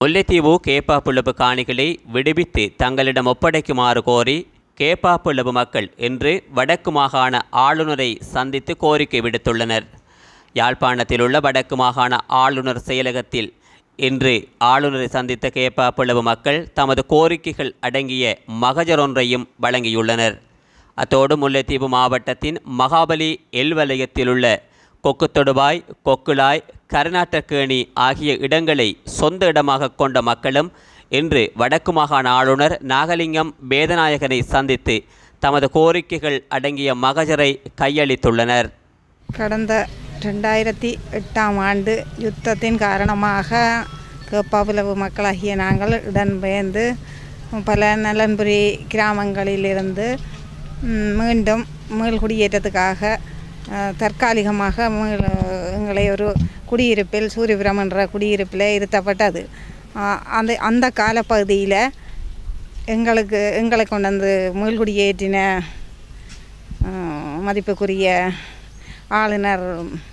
முல்லைத்தீவு கேப்பாப்புலவு காணிகளை விடுவித்து தங்களிடம் ஒப்படைக்குமாறு கோரி கேப்பாப்புலவு மக்கள் இன்று வடக்கு மாகாண ஆளுநரை சந்தித்து கோரிக்கை விடுத்துள்ளனர் யாழ்ப்பாணத்தில் உள்ள வடக்கு மாகாண ஆளுநர் செயலகத்தில் இன்று ஆளுநரை சந்தித்த கேப்பாப்புலவு மக்கள் தமது கோரிக்கைகள் அடங்கிய மகஜரொன்றையும் வழங்கியுள்ளனர் அத்தோடு முல்லைத்தீவு மாவட்டத்தின் மகாபலி எல்வலயத்தில் உள்ள கொக்குத்தொடுவாய் கொக்குளாய் கருநாட்டக்கேணி ஆகிய இடங்களை சொந்த இடமாக கொண்ட மக்களும் இன்று வடக்கு மாகாண ஆளுநர் நாகலிங்கம் வேதநாயகனை சந்தித்து தமது கோரிக்கைகள் அடங்கிய மகஜரை கையளித்துள்ளனர் கடந்த ரெண்டாயிரத்தி எட்டாம் ஆண்டு யுத்தத்தின் காரணமாக கேப்பாப்புலவு மக்களாகிய நாங்கள் இடம்பெயர்ந்து பல நலன்புரி கிராமங்களிலிருந்து ம், மீண்டும் மீள்குடியேற்றத்துக்காக அஹ், தற்காலிகமாக மீள் எங்களை ஒரு குடியிருப்பில் சூரியபுரம் என்ற குடியிருப்பில் இருத்தப்பட்டது அஹ், அந்த அந்த காலப்பகுதியில் எங்களுக்கு எங்களை கொண்டு வந்து மீள்குடியேற்றின அஹ், மதிப்புக்குரிய ஆளுநர்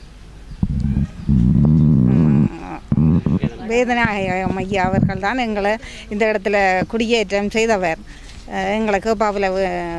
ம், வேதநாயகம் ஐயா அவர்கள் தான் எங்களை இந்த இடத்துல குடியேற்றம் செய்தவர் அஹ், எங்களை கேப்பாப்புலவு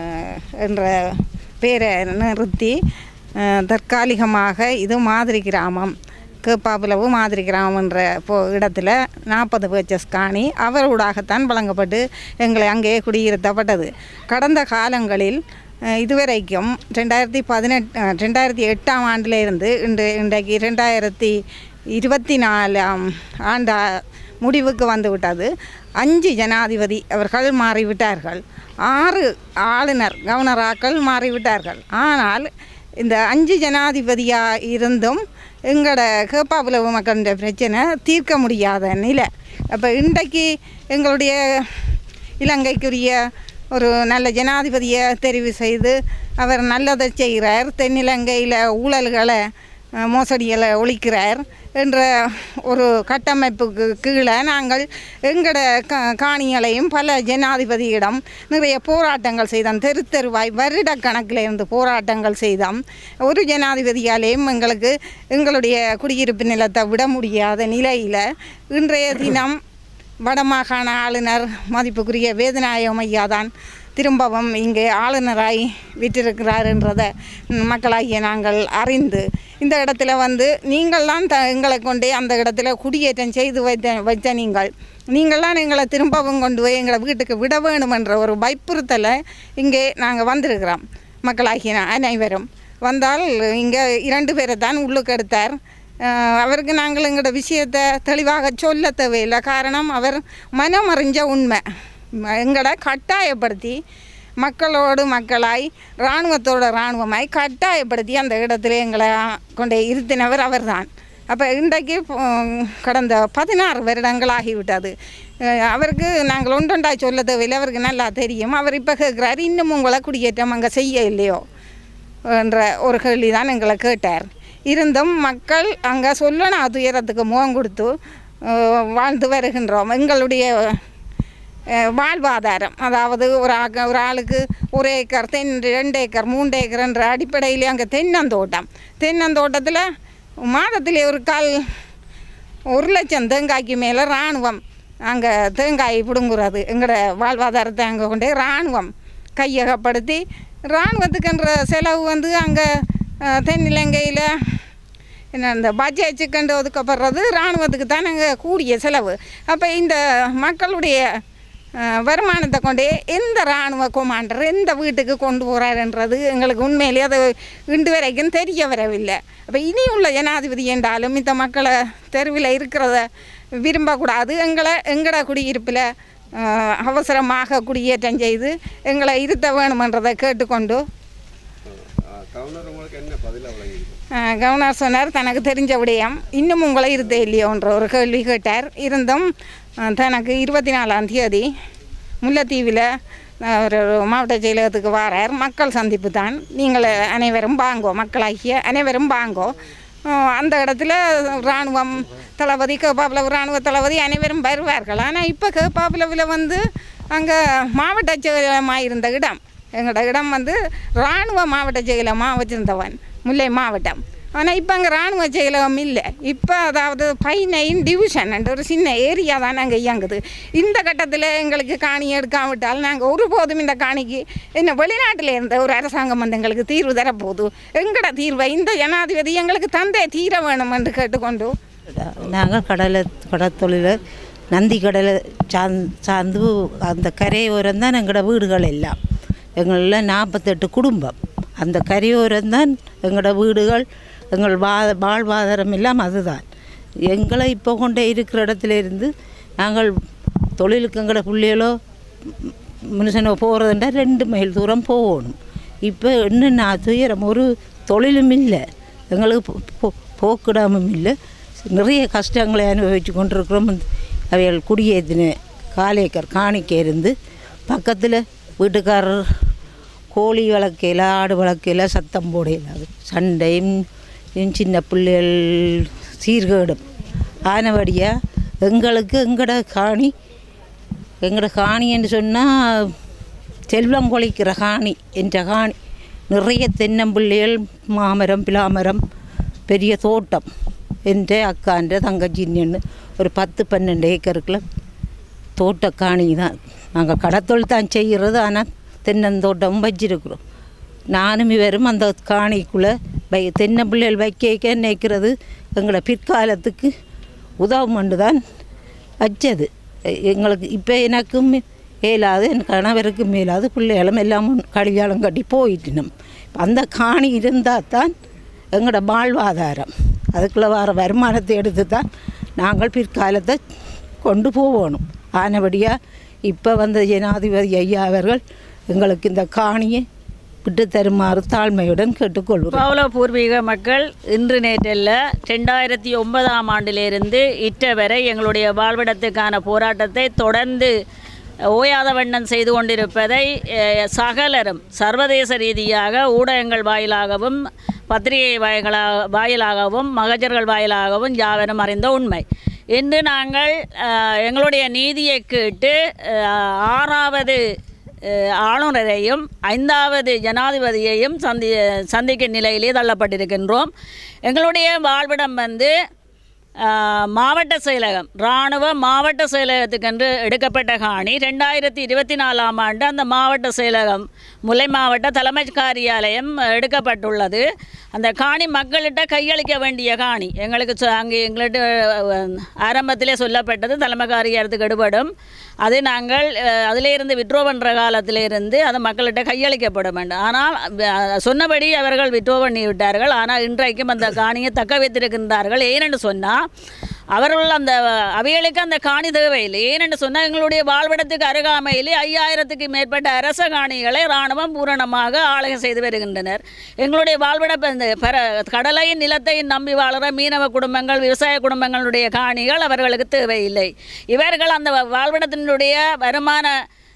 என்ற பேரை நிறுத்தி அஹ், தற்காலிகமாக இது மாதிரி கிராமம் கேப்பாப்புலவு மாதிரி கிராமம் என்ற போ இடத்துல நாற்பது பேச்சஸ் காணி அவரோடாகத்தான் வழங்கப்பட்டு எங்களை அங்கே குடியிருத்தப்பட்டது கடந்த காலங்களில் அஹ், இதுவரைக்கும் ரெண்டாயிரத்தி பதினெட்டு ரெண்டாயிரத்தி எட்டாம் ஆண்டிலிருந்து இன்று இன்றைக்கு ரெண்டாயிரத்தி இருபத்தி நாலாம் ஆண்டா முடிவுக்கு வந்து விட்டது அஞ்சு ஜனாதிபதி அவர்கள் மாறிவிட்டார்கள் ஆறு ஆளுநர் கவர்னராக்கள் மாறிவிட்டார்கள் ஆனால் இந்த அஞ்சு ஜனாதிபதியாக இருந்தும் எங்களோட கேப்பாப்புலவு மக்களுடைய பிரச்சனை தீர்க்க முடியாத நிலை அப்போ இன்றைக்கு எங்களுடைய இலங்கைக்குரிய ஒரு நல்ல ஜனாதிபதியை தெரிவு செய்து அவர் நல்லதை செய்கிறார் தென்னிலங்கையில் ஊழல்களை அஹ், மோசடிகளை ஒழிக்கிறார் என்ற ஒரு கட்டமைப்புக்கு கீழே நாங்கள் எங்களோட க காணிகளையும் பல ஜனாதிபதியிடம் நிறைய போராட்டங்கள் செய்தோம் தெரு தெருவாய் வருடக்கணக்கில் இருந்து போராட்டங்கள் செய்தோம் ஒரு ஜனாதிபதியாலேயும் எங்களுக்கு எங்களுடைய குடியிருப்பு நிலத்தை விட முடியாத நிலையில் இன்றைய தினம் வடமாகாண ஆளுநர் மதிப்புக்குரிய வேதநாயகம் ஐயா தான் திரும்பவும் இங்கே ஆளுநராய் விட்டிருக்கிறார் என்றதை மக்களாகிய நாங்கள் அறிந்து இந்த இடத்துல வந்து நீங்கள்லாம் த எங்களை கொண்டே அந்த இடத்துல குடியேற்றம் செய்து வைத்த வைத்த நீங்கள் நீங்கள்லாம் எங்களை திரும்பவும் கொண்டு போய் எங்களை வீட்டுக்கு விட வேணும் என்ற ஒரு பயப்புறுத்தலை இங்கே நாங்கள் வந்திருக்கிறோம் மக்களாகிய அனைவரும் வந்தால் இங்கே இரண்டு பேரை தான் உள்ளுக்கு எடுத்தார் அஹ் அவருக்கு நாங்கள் எங்களோட விஷயத்தை தெளிவாக சொல்ல தேவையில்லை காரணம் அவர் மனமறிஞ்ச உண்மை ம- எங்களை கட்டாயப்படுத்தி மக்களோடு மக்களாய் இராணுவத்தோட இராணுவமாய் கட்டாயப்படுத்தி அந்த இடத்துல எங்களை கொண்டே இருத்தினவர் அவர்தான் அப்போ இன்றைக்கு உம், கடந்த பதினாறு வருடங்கள் ஆகிவிட்டது அஹ் அவருக்கு நாங்கள் ஒன்றொண்டாய் சொல்ல தேவையில்லை அவருக்கு நல்லா தெரியும் அவர் இப்போ கேட்குறாரு இன்னும் உங்களை குடியேற்றம் அங்கே செய்ய இல்லையோ என்ற ஒரு கேள்வி தான் எங்களை கேட்டார் இருந்தும் மக்கள் அங்கே சொல்லணும் துயரத்துக்கு முகம் கொடுத்து அஹ், வாழ்ந்து வருகின்றோம் எங்களுடைய அஹ், வாழ்வாதாரம் அதாவது ஒரு ஆக்க ஒரு ஆளுக்கு ஒரு ஏக்கர் தென் ரெண்டு ஏக்கர் மூன்று ஏக்கர்ன்ற அடிப்படையிலே அங்கே தென்னந்தோட்டம் தென்னந்தோட்டத்தில் மாதத்திலே ஒரு கால் ஒரு லட்சம் தேங்காய்க்கு மேலே இராணுவம் அங்கே தேங்காய் பிடுங்குறது எங்களோட வாழ்வாதாரத்தை அங்கே கொண்டே இராணுவம் கையகப்படுத்தி இராணுவத்துக்குன்ற செலவு வந்து அங்கே தென்னிலங்கையில் என்ன இந்த பட்ஜெட்டுக்கண்டு ஒதுக்கப்படுறது இராணுவத்துக்கு தான் அங்கே கூடிய செலவு அப்போ இந்த மக்களுடைய அஹ், வருமானத்தை கொண்டே எந்த இராணுவ கொமாண்டர் எந்த வீட்டுக்கு கொண்டு போகிறாருன்றது எங்களுக்கு உண்மையிலேயே அது இன்று வரைக்கும் தெரிய வரவில்லை அப்போ இனி உள்ள ஜனாதிபதி என்றாலும் இந்த மக்களை தெருவில் இருக்கிறத விரும்பக்கூடாது எங்களை எங்களோட குடியிருப்பில் அஹ், அவசரமாக குடியேற்றம் செய்து எங்களை இருத்த வேணுமென்றதை கேட்டுக்கொண்டு கவர்னர் உங்களுக்கு என்ன பதிலாக வழங்கியிருக்கு அஹ், கவர்னர் சொன்னார் தனக்கு தெரிஞ்ச விடயம் இன்னும் உங்களை இருத்தே இல்லையோன்ற ஒரு கேள்வி கேட்டார் இருந்தும் அஹ், தனக்கு இருபத்தி நாலாம் தேதி முல்லைத்தீவில் அஹ், ஒரு மாவட்ட செயலகத்துக்கு வாரார் மக்கள் சந்திப்பு தான் நீங்கள் அனைவரும் வாங்கோ மக்களாகிய அனைவரும் வாங்கோ அஹ், அந்த இடத்துல இராணுவம் தளபதி கேப்பாப்புலவு இராணுவ தளபதி அனைவரும் வருவார்கள் ஆனால் இப்போ கேப்பாப்புலவில் வந்து அங்கே மாவட்ட செயலகமாக இருந்த இடம் எங்களோட இடம் வந்து இராணுவ மாவட்ட செயலமாக வச்சுருந்தவன் முல்லை மாவட்டம் ஆனால் இப்போ அங்கே இராணுவ செயலகம் இல்லை இப்போ அதாவது ஃபைவ் நைன் டிவிஷன் ஒரு சின்ன ஏரியா தான் நாங்கள் இயங்குது இந்த கட்டத்தில் எங்களுக்கு காணி எடுக்காவிட்டால் நாங்கள் ஒருபோதும் இந்த காணிக்கு என்ன வெளிநாட்டில் இருந்த ஒரு அரசாங்கம் வந்து எங்களுக்கு தீர்வு தரப்போகுது எங்கட தீர்வை இந்த ஜனாதிபதி எங்களுக்கு தந்தே தீர வேணும் என்று கேட்டுக்கொண்டு நாங்கள் கடலை கடத்தொழில் நந்தி கடலை சார்ந் சார்ந்து அந்த கரையோரம் தான் எங்களோட வீடுகள் எல்லாம் எங்களில் நாற்பத்தெட்டு குடும்பம் அந்த கரையோரம் தான் எங்களோட வீடுகள் எங்கள் வா வாழ்வாதாரம் எல்லாம் அதுதான் எங்களை இப்போ கொண்டே இருக்கிற இடத்துல இருந்து நாங்கள் தொழிலுக்கு எங்களோட பிள்ளைகளோ மனுஷனோ போகிறதுண்டா ரெண்டு மைல் தூரம் போகணும் இப்போ என்னென்ன துயரம் ஒரு தொழிலும் இல்லை எங்களுக்கு போ- போ- போக்கிடாமும் இல்லை நிறைய கஷ்டங்களை அனுபவித்து கொண்டிருக்கிறோம் அவைகள் குடியேற்றின காலேக்கர் காணிக்க இருந்து பக்கத்தில் வீட்டுக்காரர் கோழி வளர்க்கையில் ஆடு வளர்க்கையில் சத்தம் போடையில் அது சண்டையும் இன்னும் சின்ன பிள்ளைகள் சீர்கேடும் ஆனபடியாக எங்களுக்கு எங்களோட காணி எங்களோட காணி என்று சொன்னால் செல்வம் கொழிக்கிற காணி என்ற காணி நிறைய தென்னம்பிள்ளைகள் மாமரம் பிலாமரம் பெரிய தோட்டம் என்ற அக்கான்ற தங்கச்சின்னு ஒரு பத்து பன்னெண்டு ஏக்கருக்குள்ள தோட்ட காணி தான் நாங்கள் கடத்தொழில் தான் செய்கிறது ஆனால் தென்னந்தோட்டமும் வச்சிருக்கிறோம் நானும் இவரும் அந்த காணிக்குள்ளே வை தென்னை பிள்ளைகள் வைக்க நினைக்கிறது எங்களை பிற்காலத்துக்கு உதவும் தான் வச்சது எ- எங்களுக்கு இப்போ எனக்கும் மேலாது என் கணவருக்கும் மேலாது பிள்ளைகளும் எல்லாம் கடிகாலம் கட்டி போயிட்டினோம் அந்த காணி இருந்தால் தான் எங்களோட வாழ்வாதாரம் அதுக்குள்ளே வர வருமானத்தை எடுத்து தான் நாங்கள் பிற்காலத்தை கொண்டு போகணும் ஆனபடியாக இப்போ வந்த ஜனாதிபதி ஐயா அவர்கள் எங்களுக்கு இந்த காணியை விட்டு தருமாறு தாழ்மையுடன் கேட்டுக்கொள்கிறோம் பவுல பூர்வீக மக்கள் இன்று நேற்றல்ல ரெண்டாயிரத்தி ஒன்பதாம் ஆண்டிலிருந்து இற்ற வரை எங்களுடைய வாழ்விடத்துக்கான போராட்டத்தை தொடர்ந்து ஓயாத வண்ணம் செய்து கொண்டிருப்பதை அஹ், சகலரும் சர்வதேச ரீதியாக ஊடகங்கள் வாயிலாகவும் பத்திரிகை வாயிலா வாயிலாகவும் மகஜர்கள் வாயிலாகவும் யாவரும் அறிந்த உண்மை இன்று நாங்கள் அஹ், எங்களுடைய நீதியை கேட்டு அஹ், ஆறாவது அஹ் ஆளுநரையும் ஐந்தாவது ஜனாதிபதியையும் சந்தி சந்திக்கும் நிலையிலே தள்ளப்பட்டிருக்கின்றோம் எங்களுடைய வாழ்விடம் வந்து அஹ், மாவட்ட செயலகம் இராணுவ மாவட்ட செயலகத்துக்கென்று எடுக்கப்பட்ட காணி ரெண்டாயிரத்தி இருபத்தி நாலாம் ஆண்டு அந்த மாவட்ட செயலகம் முல்லை மாவட்ட தலைமை காரியாலயம் எடுக்கப்பட்டுள்ளது அந்த காணி மக்கள்கிட்ட கையளிக்க வேண்டிய காணி எங்களுக்கு சொ- அங்கே எங்கள்கிட்ட அஹ், ஆரம்பத்திலே சொல்லப்பட்டது தலைமை காரியாலயத்துக்கு எடுபடும் அது நாங்கள் அஹ், அதிலிருந்து விட்ரோ பண்ணுற காலத்திலிருந்து அது மக்கள்கிட்ட கையளிக்கப்பட வேண்டும் ஆனால் அஹ், சொன்னபடி அவர்கள் விட்ரோ பண்ணி விட்டார்கள் ஆனால் இன்றைக்கும் அந்த காணியை தக்க வைத்திருக்கின்றார்கள் ஏனென்று சொன்னால் அவர்கள் அந்த அவைகளுக்கு அந்த காணி தேவையில்லை ஏனென்று சொன்னால் எங்களுடைய வாழ்விடத்துக்கு அருகாமையிலே ஐயாயிரத்துக்கு மேற்பட்ட அரச காணிகளை இராணுவம் பூரணமாக ஆளுகை செய்து வருகின்றனர் எங்களுடைய வாழ்விட இந்த பர கடலையும் நிலத்தையும் நம்பி வாழுற மீனவ குடும்பங்கள் விவசாய குடும்பங்களுடைய காணிகள் அவர்களுக்கு தேவையில்லை இவர்கள் அந்த வாழ்விடத்தினுடைய வருமான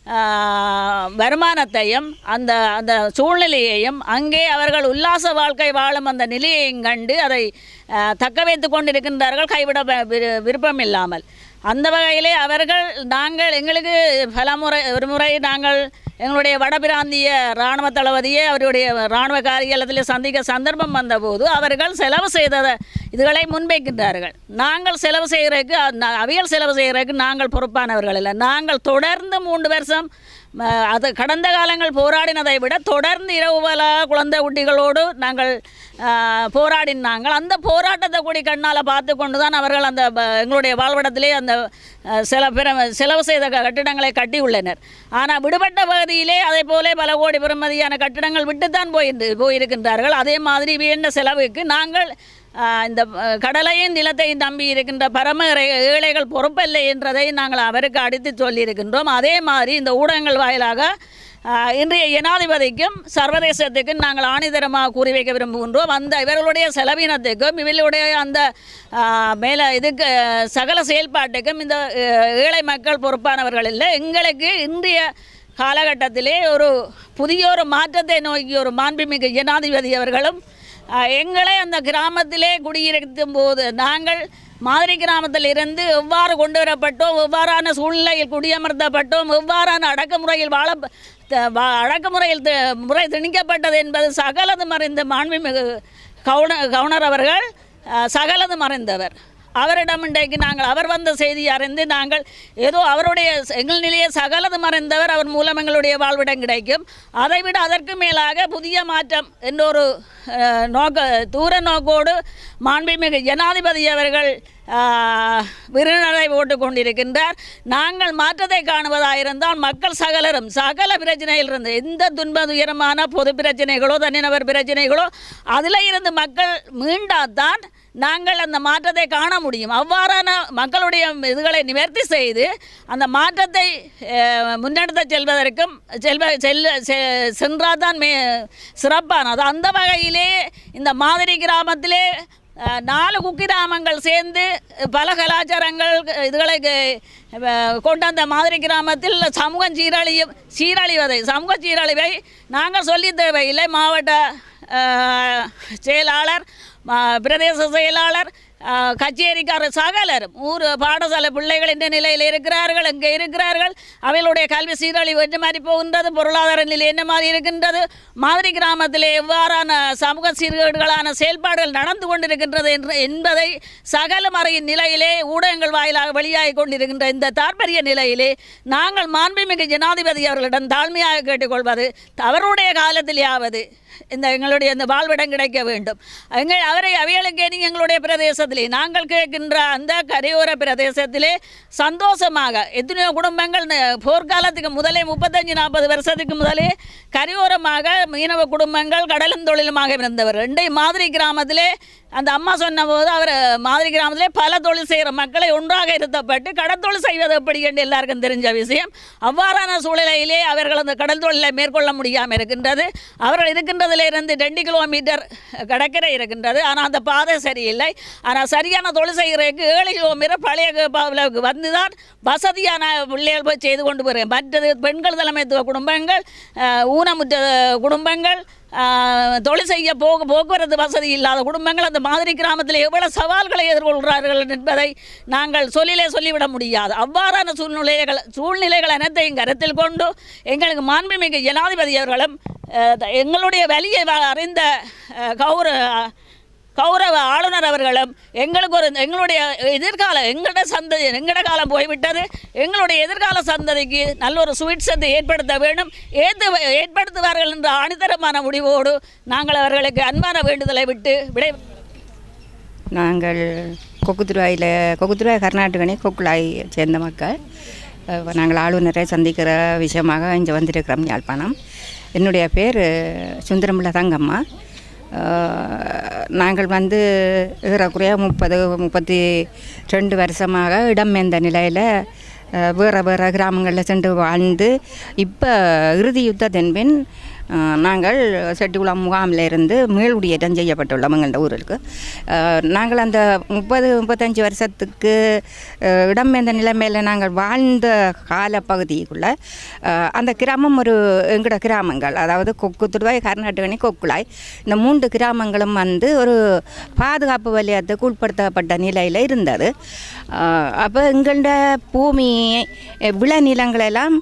ஆஹ், வருமானத்தையும் அந்த அந்த சூழ்நிலையையும் அங்கே அவர்கள் உல்லாச வாழ்க்கை வாழும் அந்த நிலையையும் கண்டு அதை ஆஹ், தக்க வைத்து கொண்டிருக்கின்றார்கள் கைவிட வ- விரு- விருப்பம் இல்லாமல் அந்த வகையிலே அவர்கள் நாங்கள் எங்களுக்கு பல முறை ஒரு முறை நாங்கள் எங்களுடைய வடபிராந்திய இராணுவ தளபதியை அவருடைய இராணுவ காரியாலயத்தில் சந்திக்க சந்தர்ப்பம் வந்தபோது அவர்கள் செலவு செய்த இதுகளை முன்வைக்கின்றார்கள் நாங்கள் செலவு செய்கிறதுக்கு அ- அவியல் செலவு செய்கிறதுக்கு நாங்கள் பொறுப்பானவர்கள் இல்லை நாங்கள் தொடர்ந்து மூன்று வருஷம் ம, அது கடந்த காலங்கள் போராடினதை விட தொடர்ந்து இரவு பல குழந்தை குட்டிகளோடு நாங்கள் ஆ, போராடினாங்கள் அந்த போராட்டத்தை கூடி கண்ணால் பார்த்து கொண்டு தான் அவர்கள் அந்த ப- எங்களுடைய வாழ்விடத்திலே அந்த அ, சில பிற செலவு செய்த க- கட்டிடங்களை கட்டியுள்ளனர் ஆனால் விடுபட்ட பகுதியிலே அதே போல பல கோடி பெறுமதியான கட்டிடங்கள் விட்டுத்தான் போயிருந்து போயிருக்கின்றார்கள் அதே மாதிரி வேண்ட செலவுக்கு நாங்கள் ஆ, இந்த அ, கடலையும் நிலத்தையும் நம்பி இருக்கின்ற பரம ஏழை- ஏழைகள் பொறுப்பில்லை என்றதை நாங்கள் அவருக்கு அடித்து சொல்லியிருக்கின்றோம் அதே மாதிரி இந்த ஊடகங்கள் வாயிலாக ஆ, இன்றைய ஜனாதிபதிக்கும் சர்வதேசத்துக்கும் நாங்கள் ஆணிதரமாக கூறி வைக்க விரும்புகின்றோம் அந்த இவர்களுடைய செலவினத்துக்கும் இவர்களுடைய அந்த ஆ, மேல இதுக்கு சகல செயல்பாட்டுக்கும் இந்த அ, ஏழை மக்கள் பொறுப்பானவர்கள் இல்லை எங்களுக்கு இன்றைய காலகட்டத்திலே ஒரு புதிய ஒரு மாற்றத்தை நோக்கி ஒரு மாண்புமிகு ஜனாதிபதி அவர்களும் அஹ், எங்களை அந்த கிராமத்திலே குடியிருக்கும் போது நாங்கள் மாதிரி கிராமத்தில் இருந்து எவ்வாறு கொண்டு வரப்பட்டோம் எவ்வாறான சூழ்நிலையில் குடியமர்த்தப்பட்டோம் எவ்வாறான அடக்குமுறையில் வாழ த- வா- அடக்குமுறையில் தி- முறை திணிக்கப்பட்டது என்பது சகலதும் அறிந்த மாண்புமிகு கவுன கவுனர் அவர்கள் அஹ், சகலது மறைந்தவர் அவரிடம் இன்றைக்கு நாங்கள் அவர் வந்த செய்தி அறிந்து நாங்கள் ஏதோ அவருடைய எங்கள் நிலையை சகலது மறைந்தவர் அவர் மூலம் எங்களுடைய வாழ்விடம் கிடைக்கும் அதைவிட அதற்கு மேலாக புதிய மாற்றம் என்ற ஒரு அஹ், நோக்க தூர நோக்கோடு மாண்புமிகு ஜனாதிபதி அவர்கள் ஆஹ், விருந்தினரை போட்டுக் கொண்டிருக்கின்றார் நாங்கள் மாற்றத்தை காணுவதாயிருந்தால் மக்கள் சகலரும் சகல பிரச்சனையிலிருந்து எந்த துன்ப துயரமான பொது பிரச்சனைகளோ தனிநபர் பிரச்சனைகளோ அதில் இருந்து மக்கள் மீண்டாதான் நாங்கள் அந்த மாற்றத்தை காண முடியும் அவ்வாறான மக்களுடைய இதுகளை நிவர்த்தி செய்து அந்த மாற்றத்தை அஹ், முன்னெடுத்து செல்வதற்கும் செல்வ செல்ல செ- சென்றாதான் மே சிறப்பானது அந்த வகையிலே இந்த மாதிரி கிராமத்திலே அஹ், நாலு குக்கிராமங்கள் சேர்ந்து பல கலாச்சாரங்கள் இதுகளை அஹ், கொண்ட அந்த மாதிரி கிராமத்தில் சமூக சீரழியும் சீரழிவதை சமூக சீரழிவை நாங்கள் சொல்லி தேவையில்லை மாவட்ட அஹ், செயலாளர் ம- பிரதேச செயலாளர் அஹ், கச்சேரிக்காரர் சகலரும் ஊர் பாடசாலை பிள்ளைகள் இந்த நிலையில் இருக்கிறார்கள் இங்கே இருக்கிறார்கள் அவர்களுடைய கல்வி சீரழிவு என்ன மாதிரி போகின்றது பொருளாதார நிலை என்ன மாதிரி இருக்கின்றது மாதிரி கிராமத்தில் எவ்வாறான சமூக சீர்கேடுகளான செயல்பாடுகள் நடந்து கொண்டிருக்கின்றது என்று என்பதை சகலம் அறியும் நிலையிலே ஊடகங்கள் வாயிலாக வெளியாகி கொண்டிருக்கின்ற இந்த தாற்பரிய நிலையிலே நாங்கள் மாண்புமிகு ஜனாதிபதி அவர்களிடம் தாழ்மையாக கேட்டுக்கொள்வது அவருடைய காலத்திலேயாவது இந்த எங்களுடைய இந்த வாழ்விடம் கிடைக்க வேண்டும் எங்கள் அவரை அவைகளுக்கே நீங்கள் எங்களுடைய பிரதேசத்திலே நாங்கள் கேட்கின்ற அந்த கரையோர பிரதேசத்திலே சந்தோஷமாக எத்தனையோ குடும்பங்கள் ந- போர்க்காலத்துக்கு முதலே முப்பத்தஞ்சு நாற்பது வருஷத்துக்கு முதலே கரையோரமாக மீனவ குடும்பங்கள் கடலும் தொழிலுமாக இருந்தவர் ரெண்டை மாதிரி கிராமத்திலே அந்த அம்மா சொன்னபோது அவர் மாதிரி கிராமத்திலே பல தொழில் செய்கிற மக்களை ஒன்றாக இருத்தப்பட்டு கடற்தொழில் செய்வது எப்படி என்று எல்லாருக்கும் தெரிஞ்ச விஷயம் அவ்வாறான சூழ்நிலையிலே அவர்கள் அந்த கடல் தொழிலை மேற்கொள்ள முடியாமல் இருக்கின்றது அவர்கள் இருக்கின்றதிலிருந்து ரெண்டு கிலோமீட்டர் கடற்கரை இருக்கின்றது ஆனால் அந்த பாதை சரியில்லை ஆனால் சரியான தொழில் செய்கிறதுக்கு ஏழு கிலோமீட்டர் பழைய பாவிலுக்கு வந்து தான் வசதியான பிள்ளைகள் போய் செய்து கொண்டு போகிறேன் மற்றது பெண்கள் தலைமைத்துவ குடும்பங்கள் அஹ், ஊனமுற்ற குடும்பங்கள் ஆஹ், தொழில் செய்ய போக போக்குவரத்து வசதி இல்லாத குடும்பங்கள் அந்த மாதிரி கிராமத்தில் எவ்வளவு சவால்களை எதிர்கொள்கிறார்கள் என்பதை நாங்கள் சொல்லிலே சொல்லிவிட முடியாது அவ்வாறான சூழ்நிலைகள் சூழ்நிலைகள் அனைத்தையும் கருத்தில் கொண்டு எங்களுக்கு மாண்புமிகு ஜனாதிபதி அவர்களும் அஹ், த- எங்களுடைய வலியை வ- அறிந்த அஹ், கௌர கௌரவ ஆளுநர் அவர்களும் எங்களுக்கு ஒரு எங்களுடைய எதிர்கால எங்களோட சந்ததி எங்களோட காலம் போய்விட்டது எங்களுடைய எதிர்கால சந்ததிக்கு நல்ல ஒரு சுவிட்சத்தை ஏற்படுத்த வேண்டும் ஏற்று ஏற்படுத்துவார்கள் என்ற ஆணித்தரமான முடிவோடு நாங்கள் அவர்களுக்கு அன்பான வேண்டுதலை விட்டு விடை நாங்கள் கொக்குத்துருவாயில் கொக்குத்துருவாய் கர்நாடகனி கொக்குலாய் சேர்ந்த மக்கள் அஹ் நாங்கள் ஆளுநரை சந்திக்கிற விஷயமாக இங்கே வந்திருக்கிறோம் யாழ்ப்பாணம் என்னுடைய பேர் சுந்தரமுள்ள தங்கம்மா அஹ் நாங்கள் வந்து ஏறக்குறைய முப்பது முப்பத்தி ரெண்டு வருஷமாக இடம்பெயர்ந்த நிலையில் அஹ் வேறு வேறு கிராமங்களில் சென்று வாழ்ந்து இப்போ இறுதி யுத்தத்தின் பின் அஹ் நாங்கள் செட்டிகுளம் முகாமில் இருந்து மீள்குடியேற்றம் செய்யப்பட்டுள்ளோம் எங்கள் ஊருக்கு அஹ் நாங்கள் அந்த முப்பது முப்பத்தஞ்சு வருஷத்துக்கு அஹ் இடம்பெயர்ந்த நிலைமையில் நாங்கள் வாழ்ந்த காலப்பகுதிக்குள்ளே அந்த கிராமம் ஒரு எங்களோட கிராமங்கள் அதாவது கொக்குத்துடுவாய் கர்நாடகனி கொக்குளாய் இந்த மூன்று கிராமங்களும் வந்து ஒரு பாதுகாப்பு வலயத்துக்கு உட்படுத்தப்பட்ட நிலையில் இருந்தது அப்போ எங்களோட பூமி அஹ் விளைநிலங்களெல்லாம்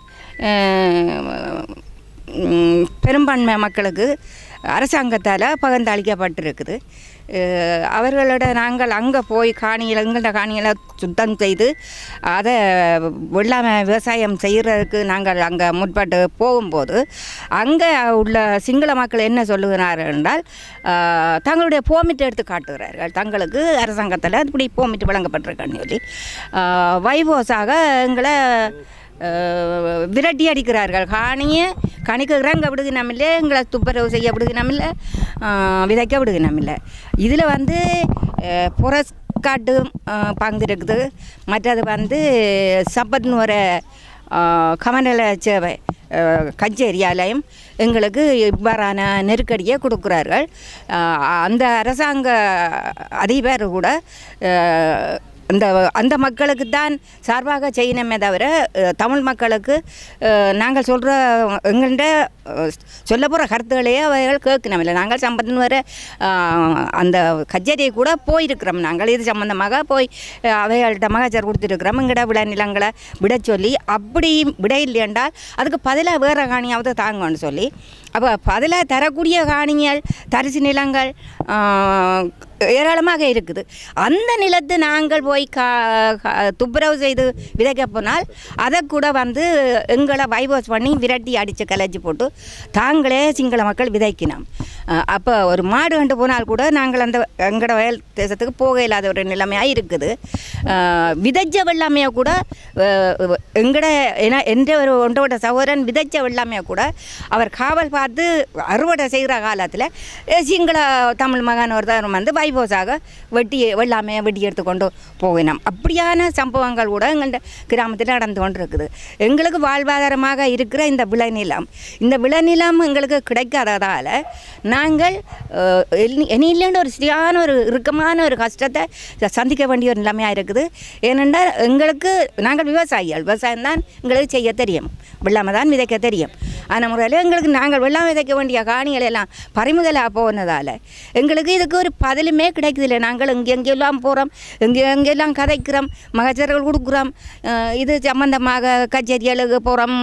அஹ், ம், பெரும்பான்மை மக்களுக்கு அரசாங்கத்தால் பகிர்ந்தளிக்கப்பட்டிருக்குது அஹ் அவர்களோட நாங்கள் அங்கே போய் காணியில் எங்களோட காணிகளை சுத்தம் செய்து அதை வெள்ளாமை விவசாயம் செய்கிறதுக்கு நாங்கள் அங்கே முற்பட்டு போகும்போது அங்கே உள்ள சிங்கள மக்கள் என்ன சொல்லுகிறார்கள் என்றால் அஹ், தங்களுடைய போமிட்டு எடுத்து காட்டுகிறார்கள் தங்களுக்கு அரசாங்கத்தில் இப்படி போமிட்டு வழங்கப்பட்டிருக்கான்னு சொல்லி அஹ், வைவோஸாக எங்களை அஹ், விரட்டி அடிக்கிறார்கள் காணியை கணிக்கு இறங்க விடுகினமில்லை எங்களை துப்புரவு செய்ய விடுகினமில்லை விதைக்க விடுகினமில்லை இதில் வந்து புறக்காட்டு பங்கு இருக்குது மற்றது வந்து சப்பத்னு ஒரு கமநல சேவை அஹ், கச்சேரியாலையும் எங்களுக்கு இவ்வாறான நெருக்கடியை கொடுக்குறார்கள் அஹ், அந்த அரசாங்க அதிபர் கூட அஹ், அந்த அந்த மக்களுக்கு தான் சார்பாக செய்யணுமே தவிர அஹ், தமிழ் மக்களுக்கு அஹ், நாங்கள் சொல்கிற எங்கள்கிட்ட சொல்ல போகிற கருத்துக்களையே அவைகள் கேட்கணும் இல்லை நாங்கள் சம்பந்தம் வர அஹ், அந்த கச்சேரியை கூட போயிருக்கிறோம் நாங்கள் இது சம்பந்தமாக போய் அஹ், அவைகள்கிட்ட மகாச்சார் கொடுத்துருக்குறோம் எங்கட விட நிலங்களை விட சொல்லி அப்படி விட இல்லையென்றால் அதுக்கு பதிலாக வேறு காணியாவது தாங்கன்னு சொல்லி அப்போ பதிலாக தரக்கூடிய காணிகள் தரிசு நிலங்கள் ஆஹ், ஏராளமாக இருக்குது அந்த நிலத்தை நாங்கள் போய் கா கா- துப்புரவு செய்து விதைக்க போனால் அதை கூட வந்து எங்களை பைபாஸ் பண்ணி விரட்டி அடித்து கலைச்சி போட்டு தாங்களே சிங்கள மக்கள் விதைக்கினோம் அப்போ ஒரு மாடு கண்டு போனால் கூட நாங்கள் அந்த எங்களோட வயல் தேசத்துக்கு போக இல்லாத ஒரு நிலைமையாக இருக்குது ஆஹ், விதைச்ச வெள்ளாமையை கூட அஹ், எங்கட என எந்த ஒரு ஒன்றோட சகோதரன் விதைச்ச வெள்ளாமையை கூட அவர் காவல் பார்த்து அறுவடை செய்கிற காலத்தில் சிங்கள தமிழ் மகன் ஒருத்தர் வந்து பைபோஸாக வெட்டி வெள்ளாமையை வெட்டி எடுத்துக்கொண்டு போகினோம் அப்படியான சம்பவங்கள் கூட எங்கள்ட கிராமத்தில் நடந்து கொண்டு இருக்குது எங்களுக்கு வாழ்வாதாரமாக இருக்கிற இந்த விளைநிலம் இந்த விளைநிலம் எங்களுக்கு கிடைக்காததால் நாங்கள் அஹ், இனி- இனி இல்லைன்னு ஒரு சரியான ஒரு இறுக்கமான ஒரு கஷ்டத்தை ச- சந்திக்க வேண்டிய ஒரு நிலைமையாக இருக்குது ஏனென்றால் எங்களுக்கு நாங்கள் விவசாயிகள் விவசாயம் தான் எங்களுக்கு செய்ய தெரியும் வெள்ளாமை தான் விதைக்க தெரியும் ஆனால் முறையில் எங்களுக்கு நாங்கள் வெள்ளாமை விதைக்க வேண்டிய காணிகள் எல்லாம் பறிமுதலாக போனதால் எங்களுக்கு இதுக்கு ஒரு பதிலுமே கிடைக்குதில்லை நாங்கள் எங்கே எங்கெல்லாம் போகிறோம் எங்கே எங்கெல்லாம் கதைக்கிறோம் மகச்சர்கள் கொடுக்குறோம் அஹ் இது சம்பந்தமாக கச்சேரிகளுக்கு போகிறோம்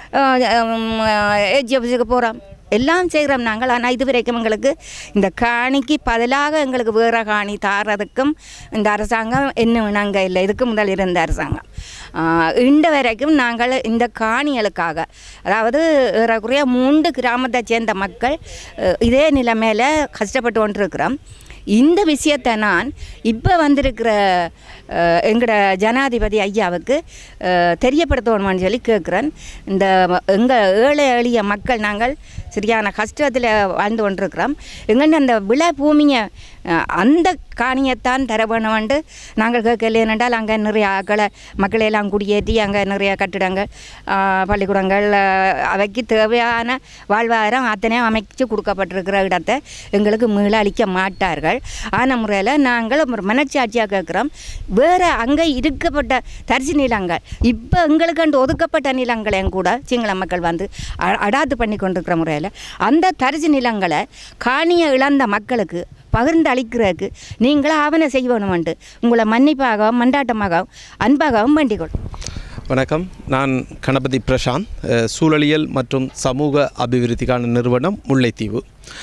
ஏஜி ஆஃபீஸுக்கு போகிறோம் எல்லாம் செய்கிறோம் நாங்கள் ஆனால் இது வரைக்கும் எங்களுக்கு இந்த காணிக்கு பதிலாக எங்களுக்கு வேறு காணி தாரதுக்கும் இந்த அரசாங்கம் இன்னும் நாங்கள் இல்லை இதுக்கு முதல் இருந்த அரசாங்கம் ஆஹ் இன்று வரைக்கும் நாங்கள் இந்த காணிகளுக்காக அதாவது ஏறக்குறைய மூன்று கிராமத்தை சேர்ந்த மக்கள் அஹ் இதே நிலைமையில் கஷ்டப்பட்டு கொண்டிருக்கிறோம் இந்த விஷயத்தை நான் இப்போ வந்திருக்கிற அஹ், எங்களோட ஜனாதிபதி ஐயாவுக்கு அஹ், தெரியப்படுத்தணும்னு சொல்லி கேட்குறேன் இந்த எங்கள் ஏழை எளிய மக்கள் நாங்கள் சரியான கஷ்டத்தில் வாழ்ந்து கொண்டிருக்கிறோம் எங்கள்ட அந்த விள பூமியை அஹ், அந்த காணியைத்தான் தர வேணும்னு நாங்கள் கேட்கல ஏனென்றால் அங்கே நிறைய ஆக்களை மக்களையெல்லாம் குடியேற்றி அங்கே நிறைய கட்டிடங்கள் அஹ், பள்ளிக்கூடங்கள் அஹ், அவைக்கு தேவையான வாழ்வாதாரம் அத்தனையும் அமைச்சு கொடுக்கப்பட்டிருக்கிற இடத்தை எங்களுக்கு மீள அளிக்க மாட்டார்கள் ஆன முறையில் நாங்கள் ஒரு மனச்சாட்சியாக கேட்குறோம் வேறு அங்கே இருக்கப்பட்ட தரிசு நிலங்கள் இப்போ எங்களுக்கு அண்டு ஒதுக்கப்பட்ட நிலங்களையும் கூட சிங்கள மக்கள் வந்து அ- அடாத்து பண்ணி கொண்டிருக்கிற முறையில் அந்த தரிசு நிலங்களை காணியை இழந்த மக்களுக்கு பகிர்ந்து அளிக்கிறதுக்கு நீங்களும் ஆவணம் செய்யணுமெண்டு உங்களை மன்னிப்பாகவும் மண்டாட்டமாகவும் அன்பாகவும் வேண்டிக் கொள்கிறோம் வணக்கம் நான் கணபதி பிரசாந்த் அஹ், சூழலியல் மற்றும் சமூக அபிவிருத்திக்கான நிறுவனம் முல்லைத்தீவு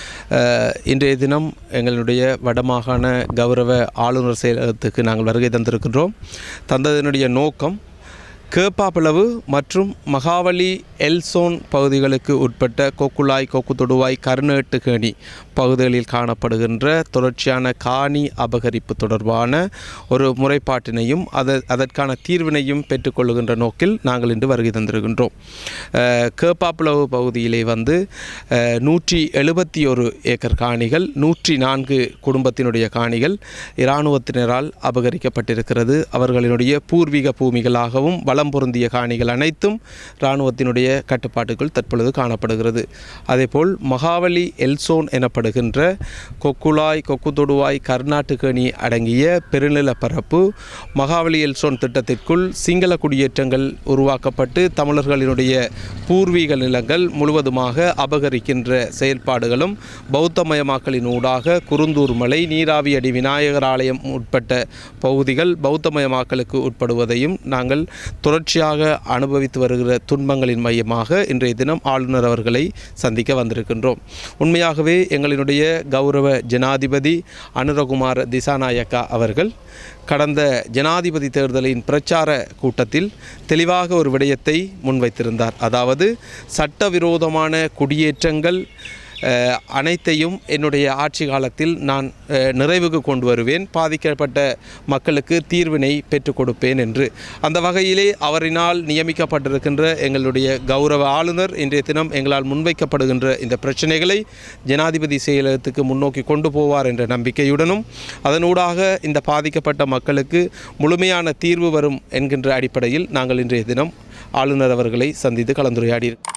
அஹ், இன்றைய தினம் எங்களுடைய வடமாகாண கௌரவ ஆளுநர் செயலகத்துக்கு நாங்கள் வருகை தந்திருக்கின்றோம் தந்ததனுடைய நோக்கம் கேப்பாப்பிளவு மற்றும் மகாவலி எல்சோன் பகுதிகளுக்கு உட்பட்ட கொக்குலாய் கொக்குத்தொடுவாய் கருணேட்டுகேணி பகுதிகளில் காணப்படுகின்ற தொடர்ச்சியான காணி அபகரிப்பு தொடர்பான ஒரு முறைப்பாட்டினையும் அது அதற்கான தீர்வினையும் பெற்றுக்கொள்ளுகின்ற நோக்கில் நாங்கள் இன்று வருகை தந்திருக்கின்றோம் அஹ், கேப்பாப்பிளவு பகுதியிலே வந்து அஹ், நூற்றி எழுபத்தி ஒரு ஏக்கர் காணிகள் நூற்றி நான்கு குடும்பத்தினுடைய காணிகள் இராணுவத்தினரால் அபகரிக்கப்பட்டிருக்கிறது அவர்களினுடைய பூர்வீக பூமிகளாகவும் வளம் பொருந்திய காணிகள் அனைத்தும் இராணுவத்தினுடைய கட்டுப்பாட்டுக்குள் தற்பொழுது காணப்படுகிறது அதேபோல் மகாவலி எல்சோன் எனப்படுகின்ற கொக்குலாய் கொக்குத்தொடுவாய் கர்நாடகணி அடங்கிய பெருநில பரப்பு மகாவலி எல்சோன் திட்டத்திற்குள் சிங்கள குடியேற்றங்கள் உருவாக்கப்பட்டு தமிழர்களினுடைய பூர்வீக நிலங்கள் முழுவதுமாக அபகரிக்கின்ற செயல்பாடுகளும் பௌத்தமயமாக்கலின் ஊடாக குருந்தூர் மலை நீராவி அடி விநாயகர் ஆலயம் உட்பட்ட பகுதிகள் பௌத்தமயமாக்கலுக்கு உட்படுவதையும் நாங்கள் தொடர்ச்சியாக அனுபவித்து வருகிற துன்பங்களின் மையமாக இன்றைய தினம் ஆளுநர் அவர்களை சந்திக்க வந்திருக்கின்றோம் உண்மையாகவே எங்களினுடைய கௌரவ ஜனாதிபதி அனுரகுமார் திசாநாயக்கா அவர்கள் கடந்த ஜனாதிபதி தேர்தலின் பிரச்சார கூட்டத்தில் தெளிவாக ஒரு விடயத்தை முன்வைத்திருந்தார் அதாவது சட்டவிரோதமான குடியேற்றங்கள் அஹ், அனைத்தையும் என்னுடைய ஆட்சி காலத்தில் நான் அஹ், நிறைவுக்கு கொண்டு வருவேன் பாதிக்கப்பட்ட மக்களுக்கு தீர்வினை பெற்றுக் கொடுப்பேன் என்று அந்த வகையிலே அவரினால் நியமிக்கப்பட்டிருக்கின்ற எங்களுடைய கௌரவ ஆளுநர் இன்றைய தினம் எங்களால் முன்வைக்கப்படுகின்ற இந்த பிரச்சனைகளை ஜனாதிபதி செயலகத்துக்கு முன்னோக்கி கொண்டு போவார் என்ற நம்பிக்கையுடனும் அதனூடாக இந்த பாதிக்கப்பட்ட மக்களுக்கு முழுமையான தீர்வு வரும் என்கின்ற அடிப்படையில் நாங்கள் இன்றைய தினம் ஆளுநர் அவர்களை சந்தித்து கலந்துரையாடி